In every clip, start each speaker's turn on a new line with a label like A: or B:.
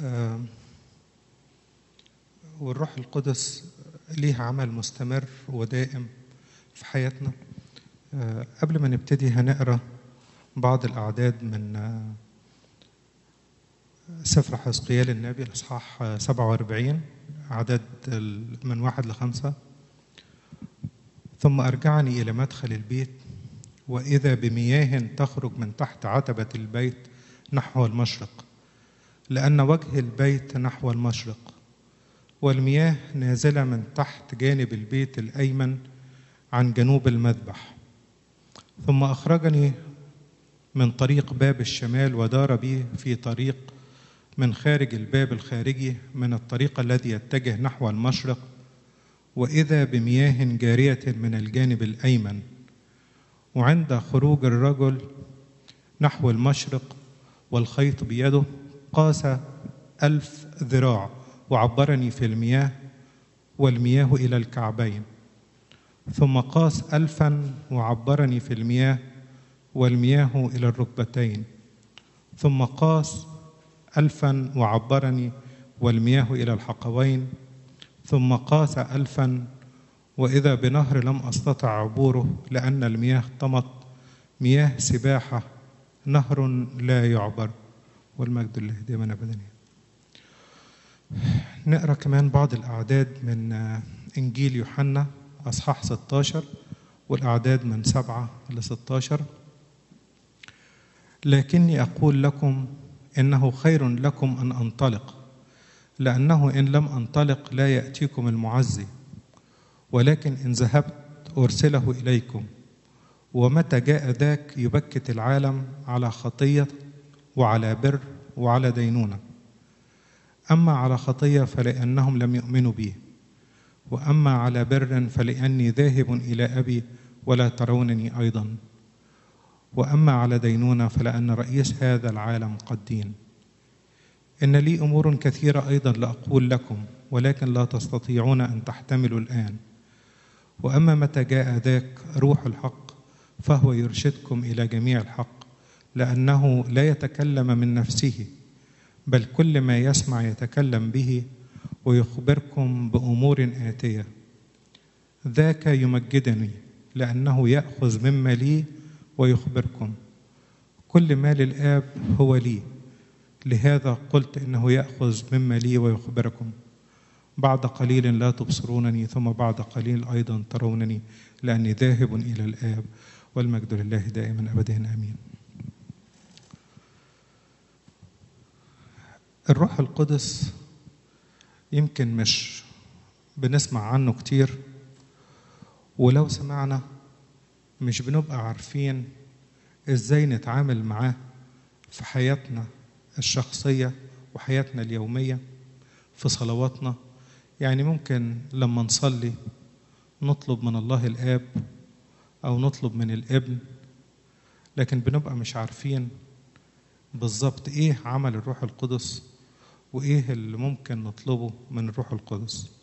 A: آه، والروح القدس ليه عمل مستمر ودائم في حياتنا آه، قبل ما نبتدي هنقرا بعض الأعداد من آه، سفر حزقيال النبي الإصحاح آه، 47 عدد ال- من واحد لخمسة ثم أرجعني إلى مدخل البيت وإذا بمياه تخرج من تحت عتبة البيت نحو المشرق لأن وجه البيت نحو المشرق والمياه نازلة من تحت جانب البيت الأيمن عن جنوب المذبح ثم أخرجني من طريق باب الشمال ودار بي في طريق من خارج الباب الخارجي من الطريق الذي يتجه نحو المشرق وإذا بمياه جارية من الجانب الأيمن وعند خروج الرجل نحو المشرق والخيط بيده قاس ألف ذراع وعبرني في المياه والمياه إلى الكعبين ثم قاس ألفا وعبرني في المياه والمياه إلى الركبتين ثم قاس ألفا وعبرني والمياه إلى الحقوين ثم قاس ألفا وإذا بنهر لم أستطع عبوره لأن المياه طمت مياه سباحة نهر لا يعبر والمجد لله دائما أبدا نقرأ كمان بعض الأعداد من آه، إنجيل يوحنا أصحاح 16 والأعداد من 7 ل 16 لكني أقول لكم إنه خير لكم أن أنطلق لأنه إن لم أنطلق لا يأتيكم المعزي ولكن إن ذهبت أرسله إليكم ومتى جاء ذاك يبكت العالم على خطية وعلى بر وعلى دينونة أما على خطية فلأنهم لم يؤمنوا بي وأما على بر فلأني ذاهب إلى أبي ولا ترونني أيضا وأما على دينونة فلأن رئيس هذا العالم قد دين إن لي أمور كثيرة أيضا لأقول لكم ولكن لا تستطيعون أن تحتملوا الآن وأما متى جاء ذاك روح الحق فهو يرشدكم إلى جميع الحق لأنه لا يتكلم من نفسه بل كل ما يسمع يتكلم به ويخبركم بأمور آتية ذاك يمجدني لأنه يأخذ مما لي ويخبركم كل ما للآب هو لي لهذا قلت إنه يأخذ مما لي ويخبركم بعد قليل لا تبصرونني ثم بعد قليل أيضا ترونني لأني ذاهب إلى الآب والمجد لله دائما أبدا آمين الروح القدس يمكن مش بنسمع عنه كتير ولو سمعنا مش بنبقى عارفين ازاي نتعامل معاه في حياتنا الشخصية وحياتنا اليومية في صلواتنا يعني ممكن لما نصلي نطلب من الله الآب أو نطلب من الابن لكن بنبقى مش عارفين بالظبط إيه عمل الروح القدس وإيه اللي ممكن نطلبه من الروح القدس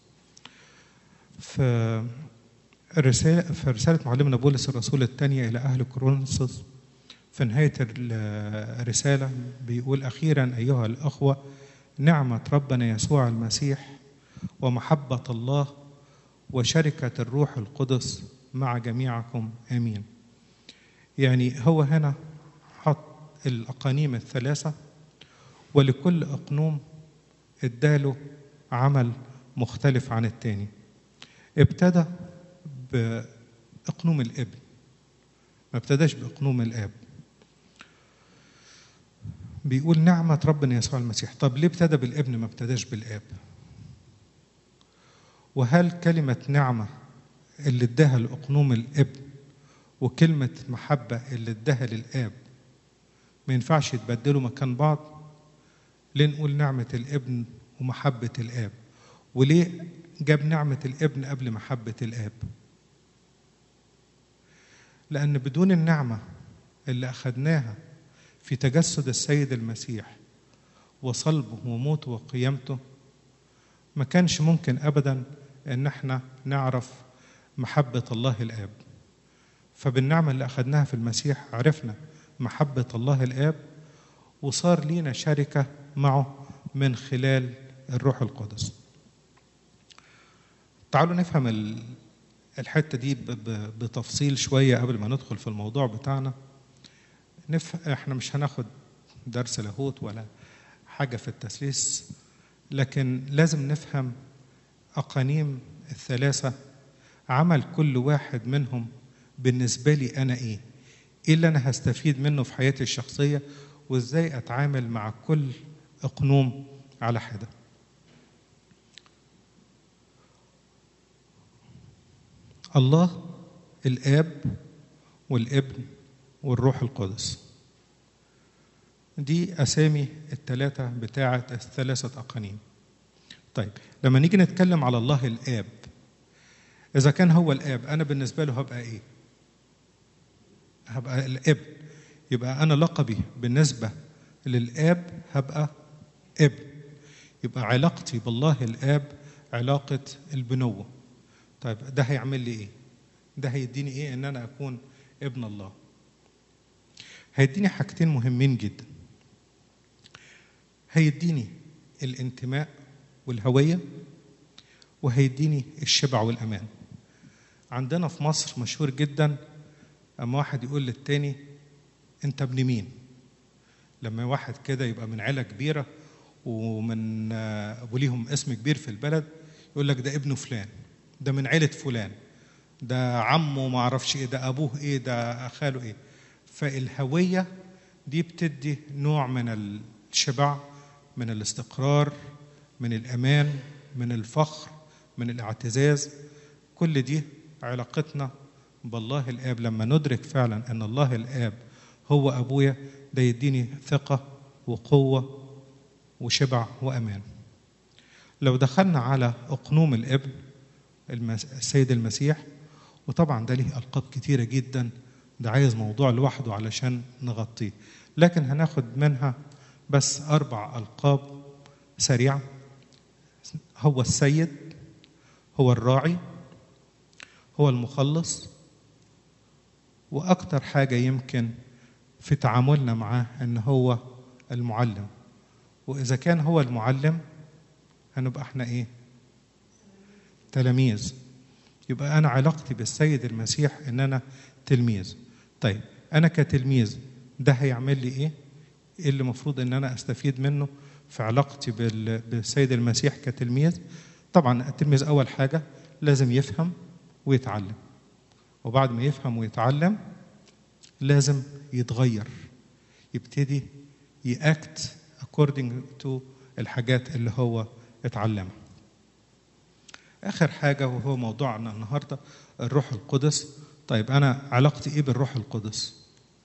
A: في رسالة في رسالة معلمنا بولس الرسول الثانية إلى أهل كورنثوس في نهاية الرسالة بيقول أخيرا أيها الأخوة نعمة ربنا يسوع المسيح ومحبة الله وشركة الروح القدس مع جميعكم آمين يعني هو هنا حط الأقانيم الثلاثة ولكل أقنوم اداله عمل مختلف عن التاني ابتدى بأقنوم الابن ما ابتداش بأقنوم الآب بيقول نعمة ربنا يسوع المسيح طب ليه ابتدى بالابن ما ابتداش بالآب وهل كلمة نعمة اللي اداها لأقنوم الابن وكلمة محبة اللي اداها للآب ما ينفعش يتبدلوا مكان بعض ليه نقول نعمة الابن ومحبة الآب وليه جاب نعمة الابن قبل محبة الآب لأن بدون النعمة اللي أخذناها في تجسد السيد المسيح وصلبه وموته وقيامته ما كانش ممكن أبدا أن احنا نعرف محبة الله الآب فبالنعمة اللي أخذناها في المسيح عرفنا محبة الله الآب وصار لينا شركة معه من خلال الروح القدس تعالوا نفهم الحته دي بتفصيل شويه قبل ما ندخل في الموضوع بتاعنا نف... احنا مش هناخد درس لاهوت ولا حاجه في التثليث لكن لازم نفهم اقانيم الثلاثه عمل كل واحد منهم بالنسبه لي انا ايه ايه اللي انا هستفيد منه في حياتي الشخصيه وازاي اتعامل مع كل اقنوم على حده الله الاب والابن والروح القدس دي اسامي الثلاثه بتاعه الثلاثه اقانيم طيب لما نيجي نتكلم على الله الاب اذا كان هو الاب انا بالنسبه له هبقى ايه هبقى الابن يبقى انا لقبي بالنسبه للاب هبقى ابن يبقى علاقتي بالله الاب علاقه البنوه طيب ده هيعمل لي ايه ده هيديني ايه ان انا اكون ابن الله هيديني حاجتين مهمين جدا هيديني الانتماء والهويه وهيديني الشبع والامان عندنا في مصر مشهور جدا اما واحد يقول للتاني انت ابن مين لما واحد كده يبقى من عيله كبيره ومن وليهم اسم كبير في البلد يقول لك ده ابنه فلان ده من عيله فلان ده عمه ما اعرفش ايه ده ابوه ايه ده خاله ايه فالهويه دي بتدي نوع من الشبع من الاستقرار من الامان من الفخر من الاعتزاز كل دي علاقتنا بالله الاب لما ندرك فعلا ان الله الاب هو ابويا ده يديني ثقه وقوه وشبع وامان لو دخلنا على اقنوم الابن السيد المسيح وطبعا ده ليه القاب كتيره جدا ده عايز موضوع لوحده علشان نغطيه لكن هناخد منها بس اربع القاب سريعه هو السيد هو الراعي هو المخلص واكتر حاجه يمكن في تعاملنا معاه ان هو المعلم واذا كان هو المعلم هنبقى احنا ايه تلاميذ يبقى انا علاقتي بالسيد المسيح ان انا تلميذ طيب انا كتلميذ ده هيعمل لي ايه ايه اللي المفروض ان انا استفيد منه في علاقتي بالسيد المسيح كتلميذ طبعا التلميذ اول حاجه لازم يفهم ويتعلم وبعد ما يفهم ويتعلم لازم يتغير يبتدي يأكت according to الحاجات اللي هو اتعلمها آخر حاجة وهو موضوعنا النهاردة الروح القدس طيب أنا علاقتي إيه بالروح القدس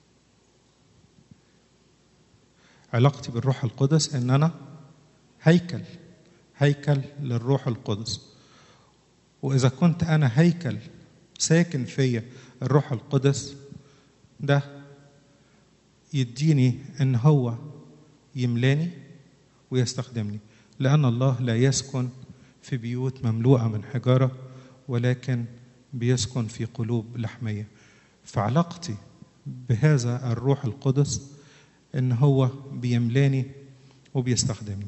A: علاقتي بالروح القدس إن أنا هيكل هيكل للروح القدس وإذا كنت أنا هيكل ساكن فيا الروح القدس ده يديني ان هو يملاني ويستخدمني لان الله لا يسكن في بيوت مملوءه من حجاره ولكن بيسكن في قلوب لحميه فعلاقتي بهذا الروح القدس ان هو بيملاني وبيستخدمني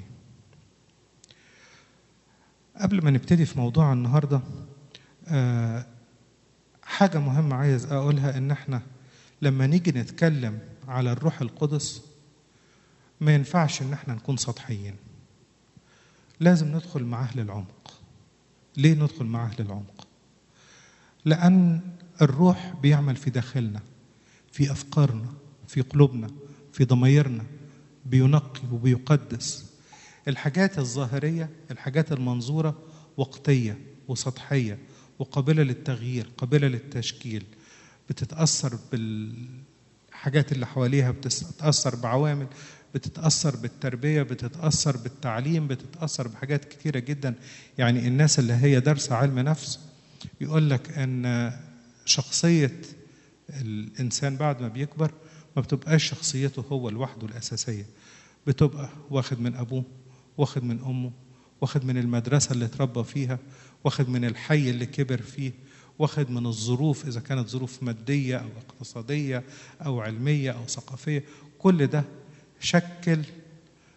A: قبل ما نبتدي في موضوع النهارده آه حاجة مهمة عايز أقولها إن إحنا لما نيجي نتكلم على الروح القدس ما ينفعش إن إحنا نكون سطحيين. لازم ندخل معاه للعمق. ليه ندخل معاه للعمق؟ لأن الروح بيعمل في داخلنا في أفكارنا في قلوبنا في ضمايرنا بينقي وبيقدس الحاجات الظاهرية الحاجات المنظورة وقتية وسطحية وقابله للتغيير قابله للتشكيل بتتاثر بالحاجات اللي حواليها بتتاثر بعوامل بتتاثر بالتربيه بتتاثر بالتعليم بتتاثر بحاجات كتيره جدا يعني الناس اللي هي دارسه علم نفس يقول لك ان شخصيه الانسان بعد ما بيكبر ما بتبقاش شخصيته هو لوحده الاساسيه بتبقى واخد من ابوه واخد من امه واخد من المدرسه اللي اتربى فيها واخد من الحي اللي كبر فيه واخد من الظروف اذا كانت ظروف ماديه او اقتصاديه او علميه او ثقافيه كل ده شكل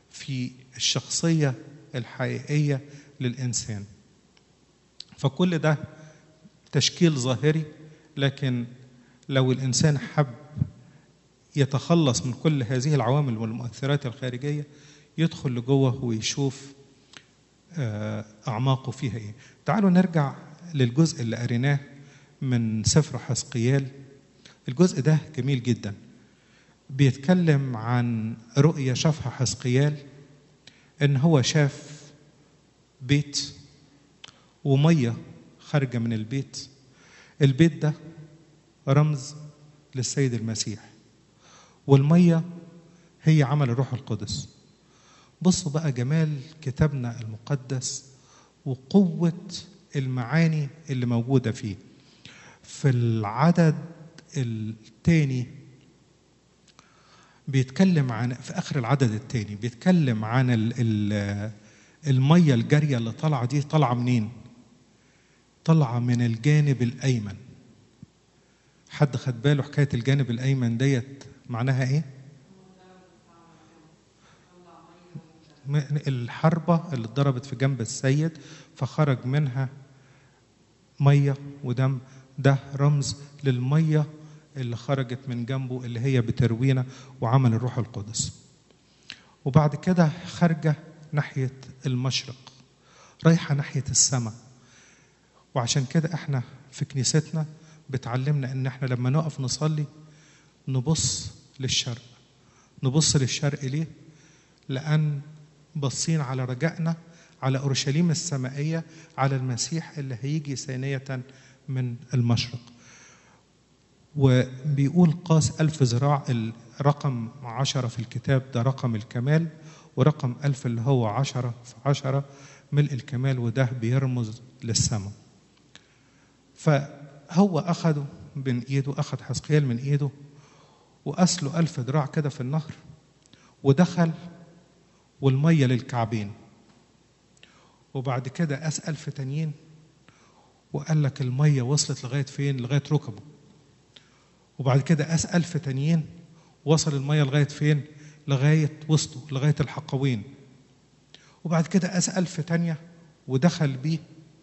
A: في الشخصية الحقيقية للإنسان فكل ده تشكيل ظاهري لكن لو الإنسان حب يتخلص من كل هذه العوامل والمؤثرات الخارجية يدخل لجوه ويشوف أعماقه فيها إيه تعالوا نرجع للجزء اللي قريناه من سفر حسقيال الجزء ده جميل جدا بيتكلم عن رؤية شافها حسقيال إن هو شاف بيت ومية خارجة من البيت البيت ده رمز للسيد المسيح والمية هي عمل الروح القدس بصوا بقى جمال كتابنا المقدس وقوة المعاني اللي موجودة فيه في العدد الثاني بيتكلم عن في آخر العدد الثاني بيتكلم عن ال ال المية الجارية اللي طالعة دي طالعة منين؟ طالعة من الجانب الأيمن حد خد باله حكاية الجانب الأيمن ديت معناها إيه؟ الحربة اللي اتضربت في جنب السيد فخرج منها مية ودم ده رمز للمية اللي خرجت من جنبه اللي هي بتروينا وعمل الروح القدس وبعد كده خارجة ناحية المشرق رايحة ناحية السماء وعشان كده احنا في كنيستنا بتعلمنا ان احنا لما نقف نصلي نبص للشرق نبص للشرق ليه؟ لأن باصين على رجائنا على أورشليم السمائية على المسيح اللي هيجي ثانية من المشرق وبيقول قاس ألف ذراع الرقم عشرة في الكتاب ده رقم الكمال ورقم ألف اللي هو عشرة في عشرة ملء الكمال وده بيرمز للسماء فهو أخده من إيده أخذ حسقيال من إيده وأسله ألف ذراع كده في النهر ودخل والمية للكعبين وبعد كده قاس ألف تانيين وقال لك المية وصلت لغاية فين؟ لغاية ركبه وبعد كده قاس ألف تانيين وصل المية لغاية فين؟ لغاية وسطه لغاية الحقوين وبعد كده قاس ألف تانية ودخل بيه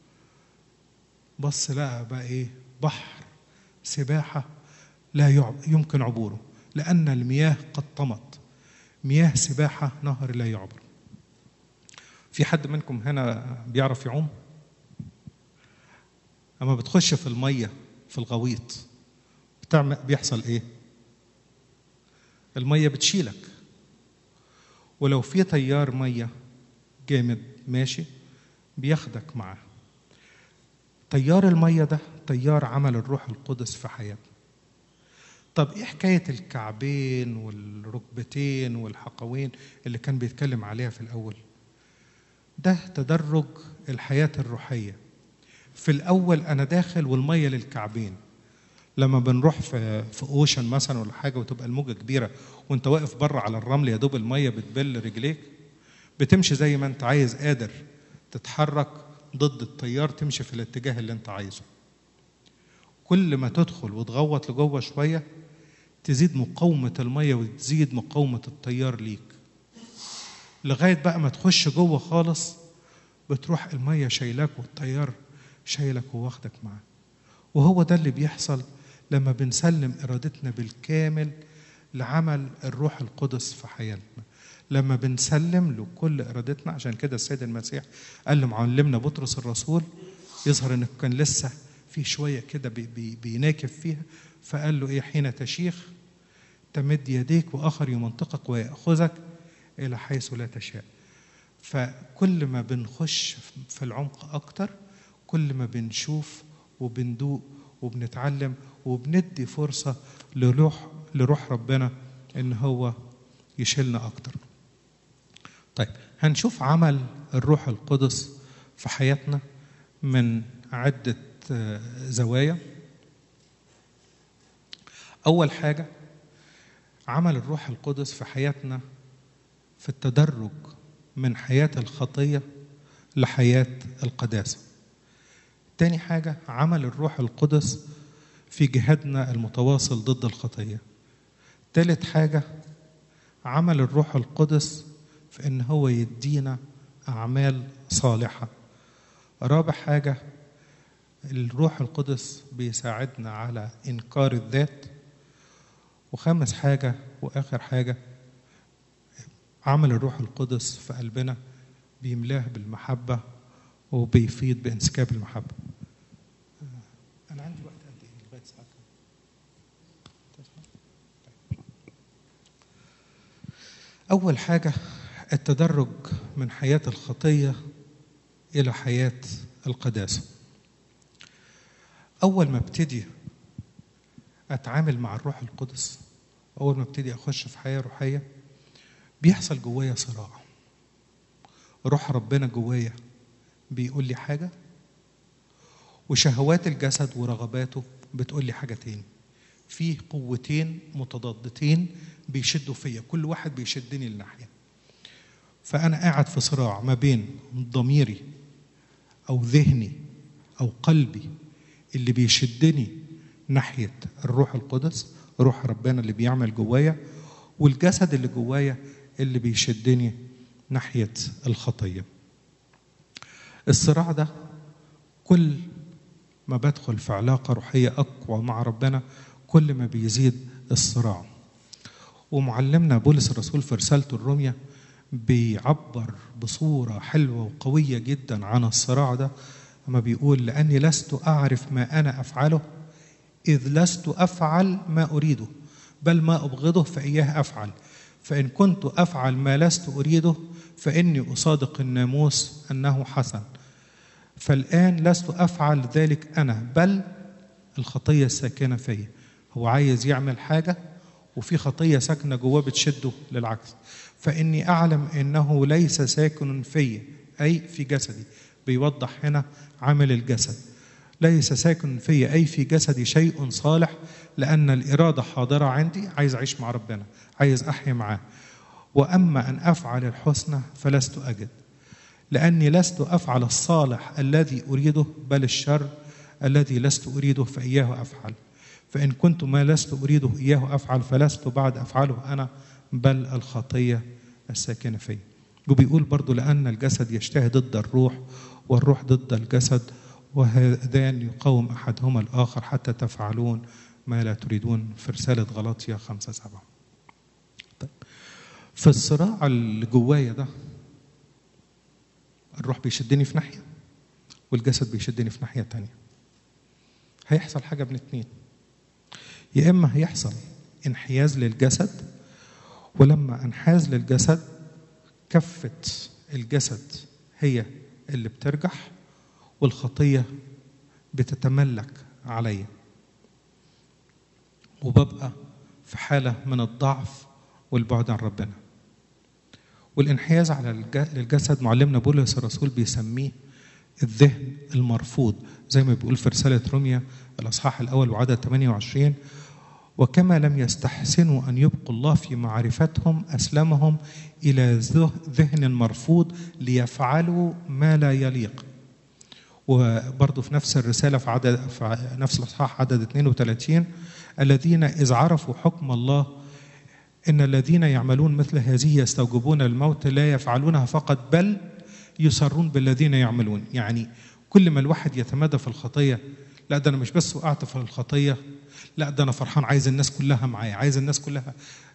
A: بص لقى بقى إيه؟ بحر سباحة لا يمكن عبوره لأن المياه قد طمت مياه سباحة نهر لا يعبر في حد منكم هنا بيعرف يعوم أما بتخش في المية في الغويط بتعمل بيحصل إيه المية بتشيلك ولو في تيار مية جامد ماشي بياخدك معاه تيار المية ده تيار عمل الروح القدس في حياتنا طب ايه حكايه الكعبين والركبتين والحقوين اللي كان بيتكلم عليها في الاول ده تدرج الحياه الروحيه في الاول انا داخل والميه للكعبين لما بنروح في في اوشن مثلا ولا حاجه وتبقى الموجه كبيره وانت واقف بره على الرمل يا دوب الميه بتبل رجليك بتمشي زي ما انت عايز قادر تتحرك ضد التيار تمشي في الاتجاه اللي انت عايزه كل ما تدخل وتغوط لجوه شويه تزيد مقاومة المية وتزيد مقاومة التيار ليك لغاية بقى ما تخش جوه خالص بتروح المية شايلاك والتيار شايلك وواخدك معاه وهو ده اللي بيحصل لما بنسلم إرادتنا بالكامل لعمل الروح القدس في حياتنا لما بنسلم لكل إرادتنا عشان كده السيد المسيح قال لمعلمنا بطرس الرسول يظهر إنه كان لسه في شوية كده بي بي بيناكف فيها فقال له إيه حين تشيخ تمد يديك وآخر يمنطقك ويأخذك إلى حيث لا تشاء فكل ما بنخش في العمق أكتر كل ما بنشوف وبندوق وبنتعلم وبندي فرصة لروح لروح ربنا إن هو يشيلنا أكتر طيب هنشوف عمل الروح القدس في حياتنا من عدة زوايا أول حاجة عمل الروح القدس في حياتنا في التدرج من حياة الخطية لحياة القداسة تاني حاجة عمل الروح القدس في جهادنا المتواصل ضد الخطية تالت حاجة عمل الروح القدس في ان هو يدينا اعمال صالحه رابع حاجه الروح القدس بيساعدنا على انكار الذات وخامس حاجه واخر حاجه عمل الروح القدس في قلبنا بيملاه بالمحبه وبيفيض بانسكاب المحبه انا عندي وقت قد ايه لغايه ساعه اول حاجه التدرج من حياه الخطيه الى حياه القداسه اول ما ابتدي اتعامل مع الروح القدس اول ما ابتدي اخش في حياه روحيه بيحصل جوايا صراع روح ربنا جوايا بيقول لي حاجه وشهوات الجسد ورغباته بتقول لي حاجه تاني في قوتين متضادتين بيشدوا فيا كل واحد بيشدني لناحيه فانا قاعد في صراع ما بين ضميري او ذهني او قلبي اللي بيشدني ناحيه الروح القدس روح ربنا اللي بيعمل جوايا والجسد اللي جوايا اللي بيشدني ناحيه الخطيه الصراع ده كل ما بدخل في علاقه روحيه اقوى مع ربنا كل ما بيزيد الصراع ومعلمنا بولس الرسول في رسالته الرومية بيعبر بصورة حلوة وقوية جدا عن الصراع ده لما بيقول لأني لست أعرف ما أنا أفعله إذ لست أفعل ما أريده بل ما أبغضه فإياه أفعل فإن كنت أفعل ما لست أريده فإني أصادق الناموس أنه حسن فالآن لست أفعل ذلك أنا بل الخطية الساكنة فيا هو عايز يعمل حاجة وفي خطية ساكنة جواه بتشده للعكس فإني أعلم أنه ليس ساكن في أي في جسدي بيوضح هنا عامل الجسد ليس ساكن في أي في جسدي شيء صالح لأن الإرادة حاضرة عندي عايز أعيش مع ربنا عايز أحيا معاه وأما أن أفعل الحسنى فلست أجد لأني لست أفعل الصالح الذي أريده بل الشر الذي لست أريده فإياه أفعل فإن كنت ما لست أريده إياه أفعل فلست بعد أفعله أنا بل الخطية الساكنة فيه وبيقول برضو لأن الجسد يشتهي ضد الروح والروح ضد الجسد وهذان يقاوم أحدهما الآخر حتى تفعلون ما لا تريدون في رسالة غلاطيا خمسة سبعة طيب في الصراع اللي جوايا ده الروح بيشدني في ناحية والجسد بيشدني في ناحية تانية هيحصل حاجة من اتنين يا إما هيحصل انحياز للجسد ولما انحاز للجسد كفة الجسد هي اللي بترجح والخطية بتتملك عليا وببقى في حالة من الضعف والبعد عن ربنا والانحياز على الجسد معلمنا بولس الرسول بيسميه الذهن المرفوض زي ما بيقول في رسالة روميا الأصحاح الأول وعدد 28 وكما لم يستحسنوا أن يبقوا الله في معرفتهم أسلمهم إلى ذهن مرفوض ليفعلوا ما لا يليق وبرضه في نفس الرسالة في, عدد في نفس الأصحاح عدد 32 الذين إذ عرفوا حكم الله إن الذين يعملون مثل هذه يستوجبون الموت لا يفعلونها فقط بل يصرون بالذين يعملون يعني كل ما الواحد يتمادى في الخطية لا ده أنا مش بس وقعت في الخطية لا ده أنا فرحان عايز الناس كلها معايا عايز الناس كلها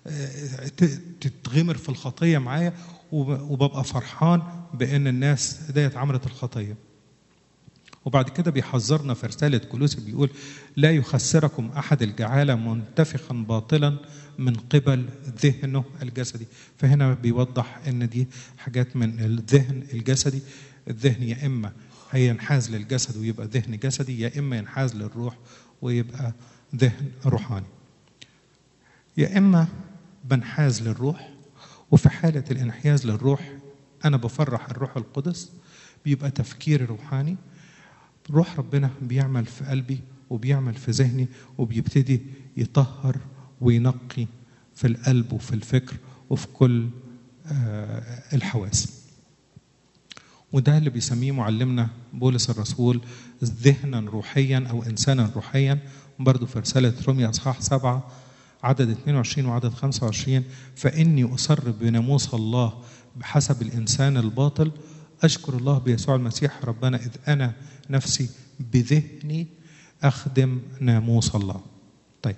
A: تتغمر في الخطية معايا وببقى فرحان بأن الناس ديت عملت الخطية وبعد كده بيحذرنا في رسالة كلوسي بيقول لا يخسركم أحد الجعالة منتفخا باطلا من قبل ذهنه الجسدي فهنا بيوضح ان دي حاجات من الذهن الجسدي الذهن يا اما هينحاز للجسد ويبقى ذهن جسدي يا اما ينحاز للروح ويبقى ذهن روحاني يا اما بنحاز للروح وفي حالة الانحياز للروح أنا بفرح الروح القدس بيبقى تفكيري روحاني روح ربنا بيعمل في قلبي وبيعمل في ذهني وبيبتدي يطهر وينقي في القلب وفي الفكر وفي كل الحواس وده اللي بيسميه معلمنا بولس الرسول ذهنا روحيا او انسانا روحيا برضه في رساله روميا اصحاح سبعه عدد 22 وعدد 25 فاني اصر بناموس الله بحسب الإنسان الباطل أشكر الله بيسوع المسيح ربنا إذ أنا نفسي بذهني أخدم ناموس الله طيب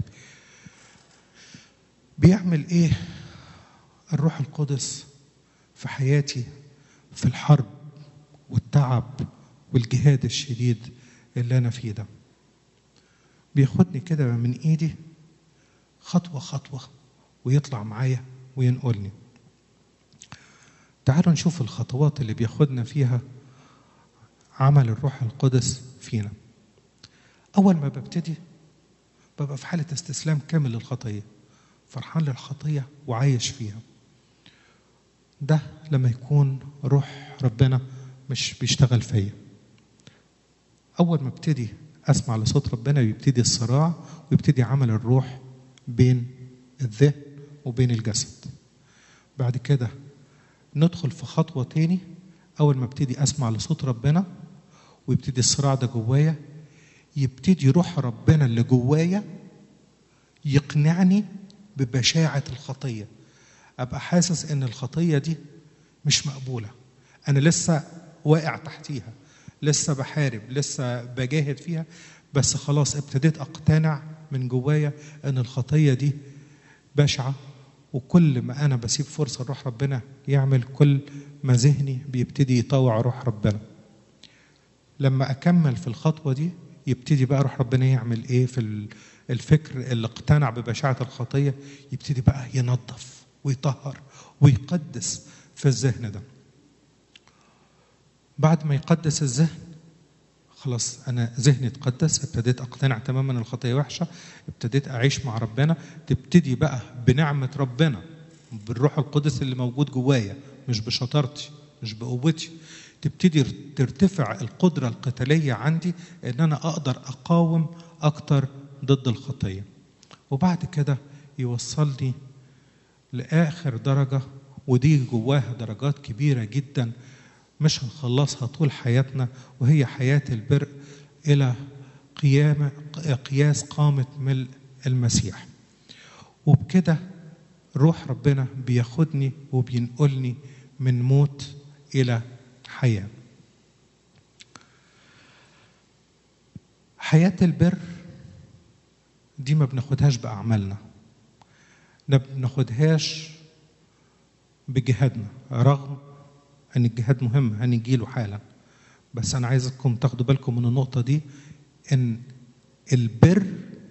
A: بيعمل إيه الروح القدس في حياتي في الحرب والتعب والجهاد الشديد اللي أنا فيه ده بياخدني كده من إيدي خطوة خطوة ويطلع معايا وينقلني تعالوا نشوف الخطوات اللي بياخدنا فيها عمل الروح القدس فينا أول ما ببتدي ببقى في حالة استسلام كامل للخطية فرحان للخطية وعايش فيها ده لما يكون روح ربنا مش بيشتغل فيا أول ما ابتدي أسمع لصوت ربنا يبتدي الصراع ويبتدي عمل الروح بين الذهن وبين الجسد بعد كده ندخل في خطوة تاني أول ما ابتدي أسمع لصوت ربنا ويبتدي الصراع ده جوايا يبتدي روح ربنا اللي جوايا يقنعني ببشاعة الخطية أبقى حاسس إن الخطية دي مش مقبولة أنا لسه واقع تحتيها لسه بحارب لسه بجاهد فيها بس خلاص ابتديت أقتنع من جوايا إن الخطية دي بشعة وكل ما أنا بسيب فرصة لروح ربنا يعمل كل ما ذهني بيبتدي يطوع روح ربنا لما أكمل في الخطوة دي يبتدي بقى روح ربنا يعمل إيه في الفكر اللي اقتنع ببشاعة الخطية يبتدي بقى ينظف ويطهر ويقدس في الذهن ده بعد ما يقدس الذهن خلاص انا ذهني اتقدس ابتديت اقتنع تماما ان الخطيه وحشه ابتديت اعيش مع ربنا تبتدي بقى بنعمه ربنا بالروح القدس اللي موجود جوايا مش بشطارتي مش بقوتي تبتدي ترتفع القدره القتاليه عندي ان انا اقدر اقاوم اكتر ضد الخطيه وبعد كده يوصلني لاخر درجه ودي جواها درجات كبيره جدا مش هنخلصها طول حياتنا وهي حياة البر إلى قيامة قياس قامة ملء المسيح وبكده روح ربنا بياخدني وبينقلني من موت إلى حياة حياة البر دي ما بناخدهاش بأعمالنا ما بناخدهاش بجهادنا رغم ان الجهاد مهم هنجيله حالا بس انا عايزكم تاخدوا بالكم من النقطه دي ان البر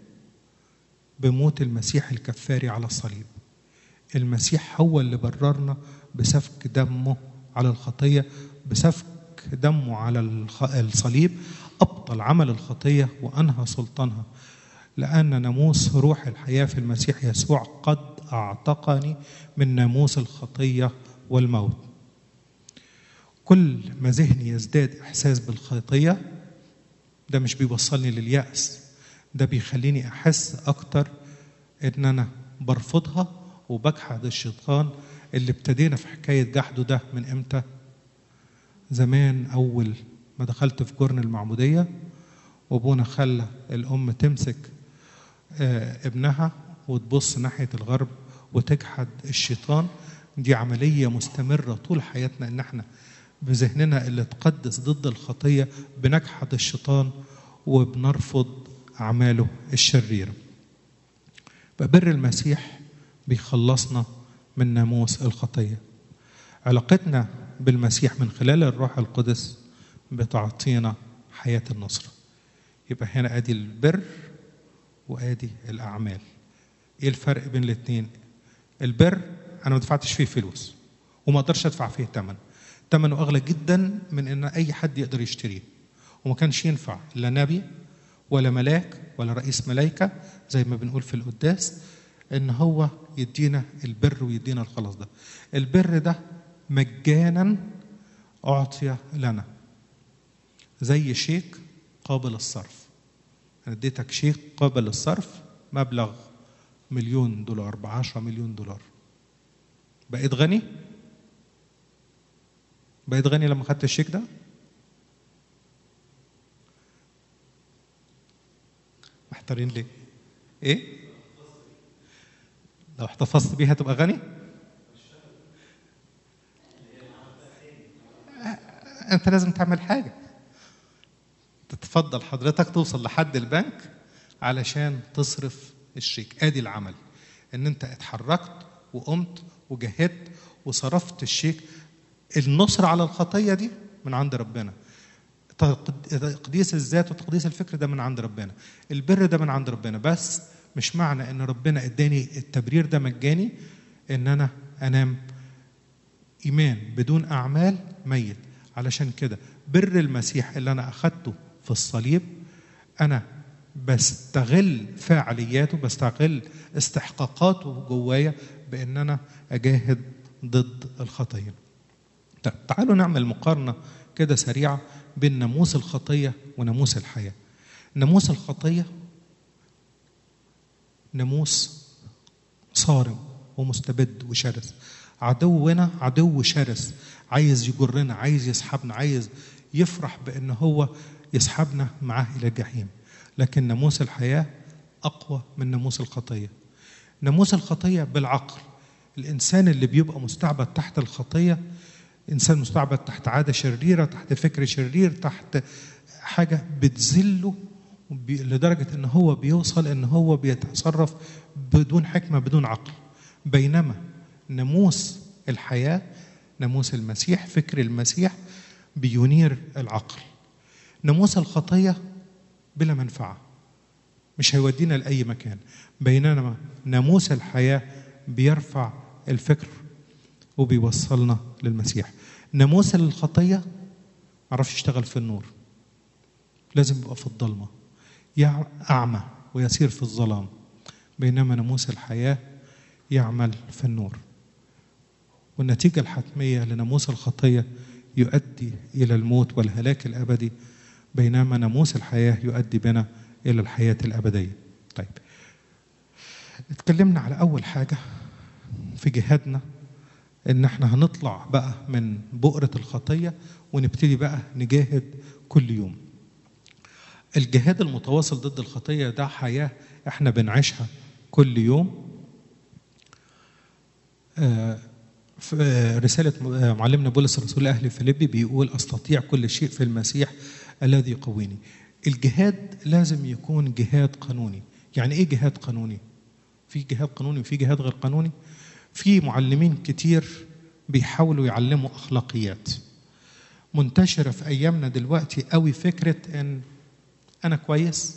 A: بموت المسيح الكفاري على الصليب المسيح هو اللي بررنا بسفك دمه على الخطيه بسفك دمه على الصليب ابطل عمل الخطيه وانهى سلطانها لان ناموس روح الحياه في المسيح يسوع قد اعتقني من ناموس الخطيه والموت كل ما ذهني يزداد احساس بالخطيه ده مش بيوصلني للياس ده بيخليني احس اكتر ان انا برفضها وبجحد الشيطان اللي ابتدينا في حكايه جحده ده من امتى زمان اول ما دخلت في جرن المعموديه وابونا خلى الام تمسك ابنها وتبص ناحيه الغرب وتجحد الشيطان دي عمليه مستمره طول حياتنا ان احنا بذهننا اللي تقدس ضد الخطية بنجحد الشيطان وبنرفض أعماله الشريرة فبر المسيح بيخلصنا من ناموس الخطية علاقتنا بالمسيح من خلال الروح القدس بتعطينا حياة النصرة يبقى هنا أدي البر وأدي الأعمال إيه الفرق بين الاثنين البر أنا ما دفعتش فيه فلوس وما أقدرش أدفع فيه ثمن ثمنه اغلى جدا من ان اي حد يقدر يشتريه وما كانش ينفع لا نبي ولا ملاك ولا رئيس ملائكه زي ما بنقول في القداس ان هو يدينا البر ويدينا الخلاص ده البر ده مجانا اعطي لنا زي شيك قابل الصرف انا اديتك شيك قابل للصرف مبلغ مليون دولار بعشرة مليون دولار بقيت غني بقيت غني لما خدت الشيك ده محتارين ليه ايه لو احتفظت بيها تبقى غني انت لازم تعمل حاجه تتفضل حضرتك توصل لحد البنك علشان تصرف الشيك ادي العمل ان انت اتحركت وقمت وجهدت وصرفت الشيك النصر على الخطيه دي من عند ربنا تقديس الذات وتقديس الفكر ده من عند ربنا البر ده من عند ربنا بس مش معنى ان ربنا اداني التبرير ده مجاني ان انا انام ايمان بدون اعمال ميت علشان كده بر المسيح اللي انا اخدته في الصليب انا بستغل فاعلياته بستغل استحقاقاته جوايا بان انا اجاهد ضد الخطيه طب تعالوا نعمل مقارنه كده سريعه بين ناموس الخطيه وناموس الحياه ناموس الخطيه ناموس صارم ومستبد وشرس عدونا عدو شرس عايز يجرنا عايز يسحبنا عايز يفرح بان هو يسحبنا معاه الى الجحيم لكن ناموس الحياه اقوى من ناموس الخطيه ناموس الخطيه بالعقل الانسان اللي بيبقى مستعبد تحت الخطيه انسان مستعبد تحت عاده شريره تحت فكر شرير تحت حاجه بتذله لدرجه ان هو بيوصل ان هو بيتصرف بدون حكمه بدون عقل بينما ناموس الحياه ناموس المسيح فكر المسيح بينير العقل ناموس الخطيه بلا منفعه مش هيودينا لاي مكان بينما ناموس الحياه بيرفع الفكر وبيوصلنا للمسيح ناموس الخطيه معرفش يشتغل في النور لازم يبقى في الضلمه أعمى ويسير في الظلام بينما ناموس الحياة يعمل في النور والنتيجة الحتمية لناموس الخطية يؤدي إلى الموت والهلاك الأبدي بينما ناموس الحياة يؤدي بنا إلى الحياة الأبدية طيب اتكلمنا على أول حاجة في جهادنا إن احنا هنطلع بقى من بؤرة الخطية ونبتدي بقى نجاهد كل يوم الجهاد المتواصل ضد الخطية ده حياة احنا بنعيشها كل يوم في رسالة معلمنا بولس الرسول أهل فيليبي بيقول أستطيع كل شيء في المسيح الذي يقويني الجهاد لازم يكون جهاد قانوني يعني إيه جهاد قانوني؟ في جهاد قانوني وفي جهاد غير قانوني في معلمين كتير بيحاولوا يعلموا أخلاقيات منتشرة في أيامنا دلوقتي قوي فكرة أن انا كويس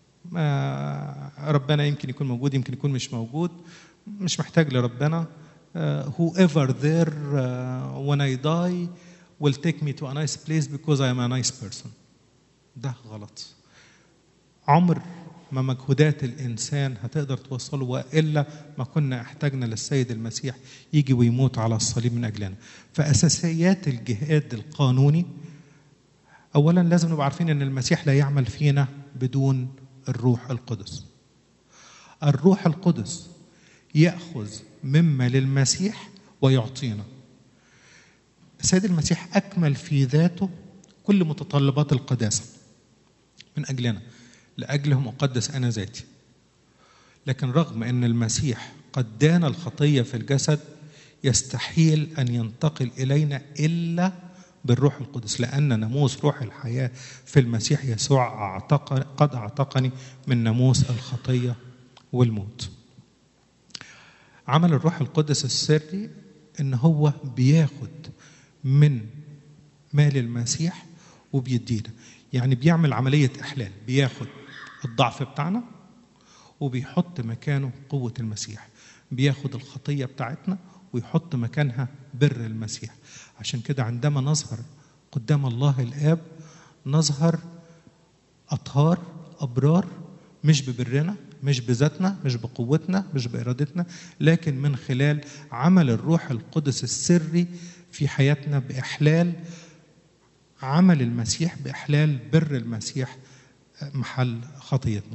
A: ربنا يمكن يكون موجود يمكن يكون مش موجود مش محتاج لربنا whoever there when I die will take me to a nice place because I am a nice person ده غلط عمر ما مجهودات الإنسان هتقدر توصله وإلا ما كنا احتاجنا للسيد المسيح يجي ويموت على الصليب من أجلنا فأساسيات الجهاد القانوني اولا لازم نبقى عارفين ان المسيح لا يعمل فينا بدون الروح القدس الروح القدس ياخذ مما للمسيح ويعطينا السيد المسيح اكمل في ذاته كل متطلبات القداسه من اجلنا لاجلهم اقدس انا ذاتي لكن رغم ان المسيح قد دان الخطيه في الجسد يستحيل ان ينتقل الينا الا بالروح القدس لأن ناموس روح الحياة في المسيح يسوع أعتق قد أعتقني من ناموس الخطية والموت عمل الروح القدس السري إن هو بياخد من مال المسيح وبيدينا يعني بيعمل عملية إحلال بياخد الضعف بتاعنا وبيحط مكانه قوة المسيح بياخد الخطية بتاعتنا ويحط مكانها بر المسيح عشان كده عندما نظهر قدام الله الآب نظهر أطهار أبرار مش ببرنا مش بذاتنا مش بقوتنا مش بإرادتنا لكن من خلال عمل الروح القدس السري في حياتنا بإحلال عمل المسيح بإحلال بر المسيح محل خطيتنا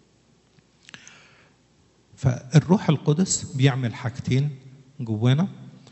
A: فالروح القدس بيعمل حاجتين جوانا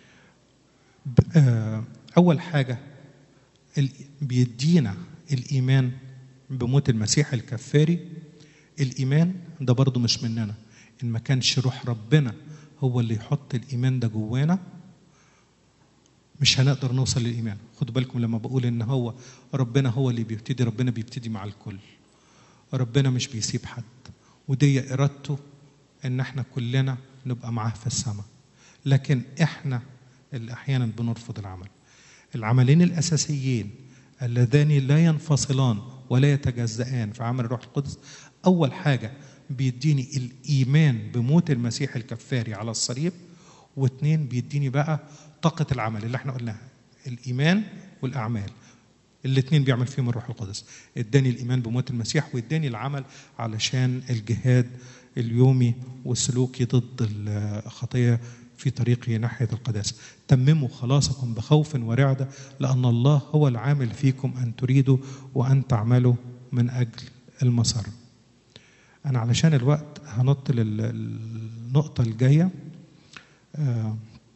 A: أول حاجة بيدينا الإيمان بموت المسيح الكفاري الإيمان ده برضه مش مننا إن ما كانش روح ربنا هو اللي يحط الإيمان ده جوانا مش هنقدر نوصل للايمان خدوا بالكم لما بقول ان هو ربنا هو اللي بيبتدي ربنا بيبتدي مع الكل ربنا مش بيسيب حد ودي ارادته ان احنا كلنا نبقى معاه في السماء لكن احنا اللي احيانا بنرفض العمل العملين الاساسيين اللذان لا ينفصلان ولا يتجزئان في عمل الروح القدس اول حاجه بيديني الايمان بموت المسيح الكفاري على الصليب واثنين بيديني بقى طاقه العمل اللي احنا قلناها الايمان والاعمال الاثنين بيعمل فيهم الروح القدس اداني الايمان بموت المسيح واداني العمل علشان الجهاد اليومي والسلوكي ضد الخطيه في طريقه ناحيه القداسه تمموا خلاصكم بخوف ورعده لان الله هو العامل فيكم ان تريدوا وان تعملوا من اجل المسار انا علشان الوقت هنط للنقطه الجايه آه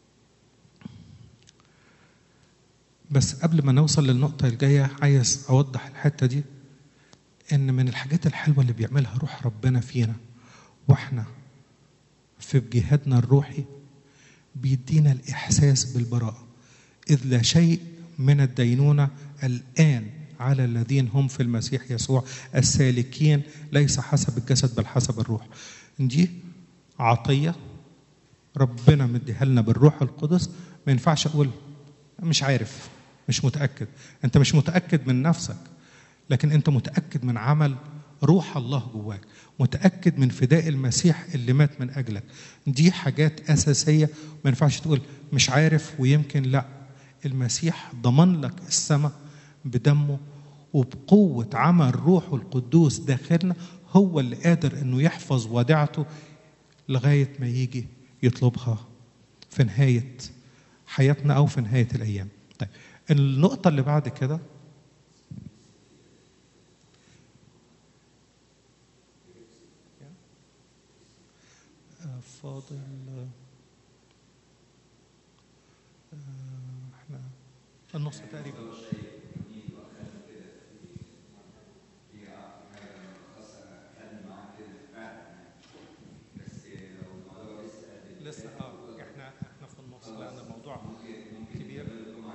A: بس قبل ما نوصل للنقطة الجاية عايز أوضح الحتة دي إن من الحاجات الحلوة اللي بيعملها روح ربنا فينا وإحنا في جهادنا الروحي بيدينا الإحساس بالبراءة إذ لا شيء من الدينونة الآن على الذين هم في المسيح يسوع السالكين ليس حسب الجسد بل حسب الروح دي عطية ربنا مديها لنا بالروح القدس ما ينفعش أقول مش عارف مش متأكد أنت مش متأكد من نفسك لكن أنت متأكد من عمل روح الله جواك متأكد من فداء المسيح اللي مات من أجلك دي حاجات أساسية ما ينفعش تقول مش عارف ويمكن لا المسيح ضمن لك السماء بدمه وبقوة عمل روحه القدوس داخلنا هو اللي قادر انه يحفظ وديعته لغاية ما يجي يطلبها في نهاية حياتنا او في نهاية الايام طيب النقطة اللي بعد كده فاضل احنا النص تقريبا لسه اه احنا احنا في النص لان الموضوع كبير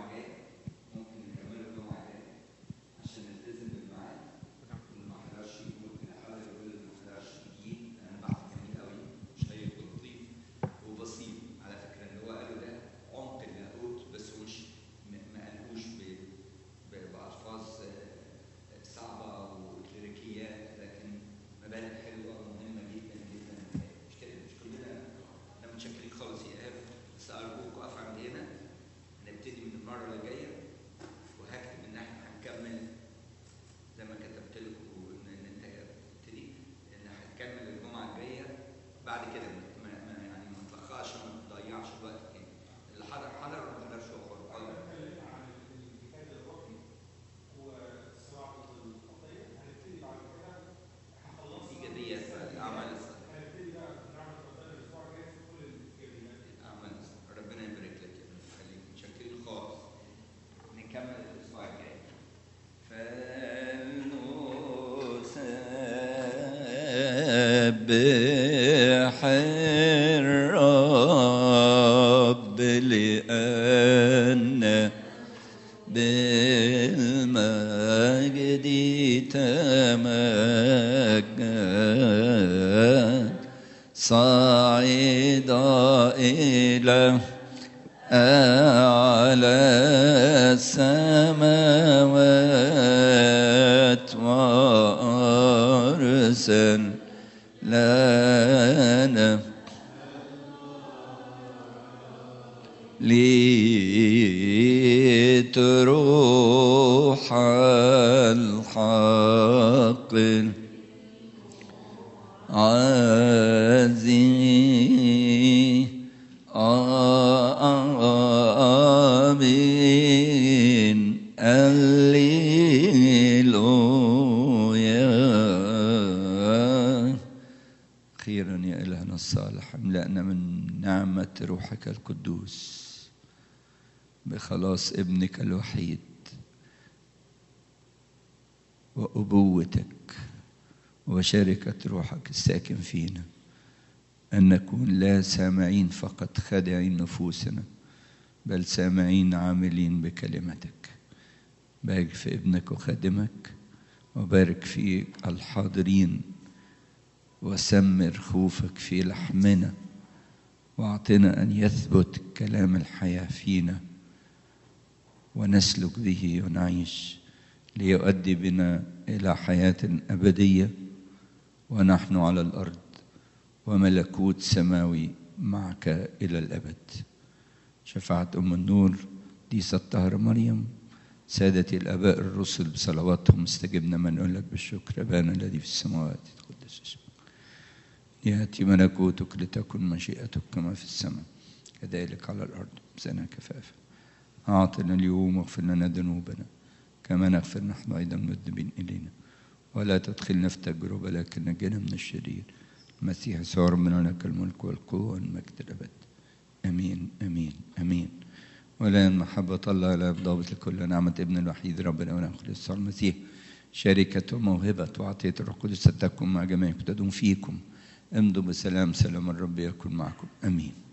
B: وبسيط على فكره اللي هو قاله ده عمق اللاهوت بس هو مش ما ما قالهوش ب- ب- بالفاظ آه، صعبه او كليريكيات لكن مبادئ حلوه ومهمه جدا جدا مش كده مش كلنا احنا متشكرين خالص يا ايهاب بس ارجوك اقف عند هنا نبتدي من المره اللي جايه وهكتب ان احنا هنكمل زي ما كتبت لكم ان إن انت تبتدي ان هنكمل الجمعه الجايه بعد كده ما ما- يعني ما تلخقش ما تضيعش الوقت تاني اللي حضر حضر وما حضرش هو حر اتفضل. ايجابيات بقى الاعمال الصالحه الاعمال الصالحه ربنا يبارك لك يا ابني خليك متشكرين خالص نكمل الاسبوع الجاي
C: فلنسبح الرب لأن بالمجد تمجد صعد إلى أعلى السماوات وأرسل لنا لتروح الحق عزي آمين الليلويا أخيرا يا إلهنا الصالح املأنا من نعمة روحك القدوس بخلاص ابنك الوحيد وأبوتك وشركة روحك الساكن فينا أن نكون لا سامعين فقط خادعين نفوسنا بل سامعين عاملين بكلمتك بارك في ابنك وخادمك وبارك في الحاضرين وسمر خوفك في لحمنا واعطنا ان يثبت كلام الحياه فينا ونسلك به ونعيش ليؤدي بنا الى حياه ابديه ونحن على الارض وملكوت سماوي معك الى الابد شفاعه ام النور ديسة الطاهره مريم سادتي الاباء الرسل بصلواتهم استجبنا ما نقول لك بالشكر ابانا الذي في السماوات تقدس اسمك ياتي ملكوتك لتكن مشيئتك كما في السماء كذلك على الارض بسنا كفافا اعطنا اليوم واغفر لنا ذنوبنا كما نغفر نحن ايضا المذنبين الينا ولا تدخلنا في تجربه لكن نجنا من الشرير المسيح يسوع ربنا لك الملك والقوه والمجد الابد امين امين امين ولا محبة الله لا ضابط لكل نعمة ابن الوحيد ربنا وناخذ يسوع المسيح شركة وموهبة وعطية الروح القدس تكون مع جميعكم تدوم فيكم امضوا بسلام سلام الرب يكن معكم امين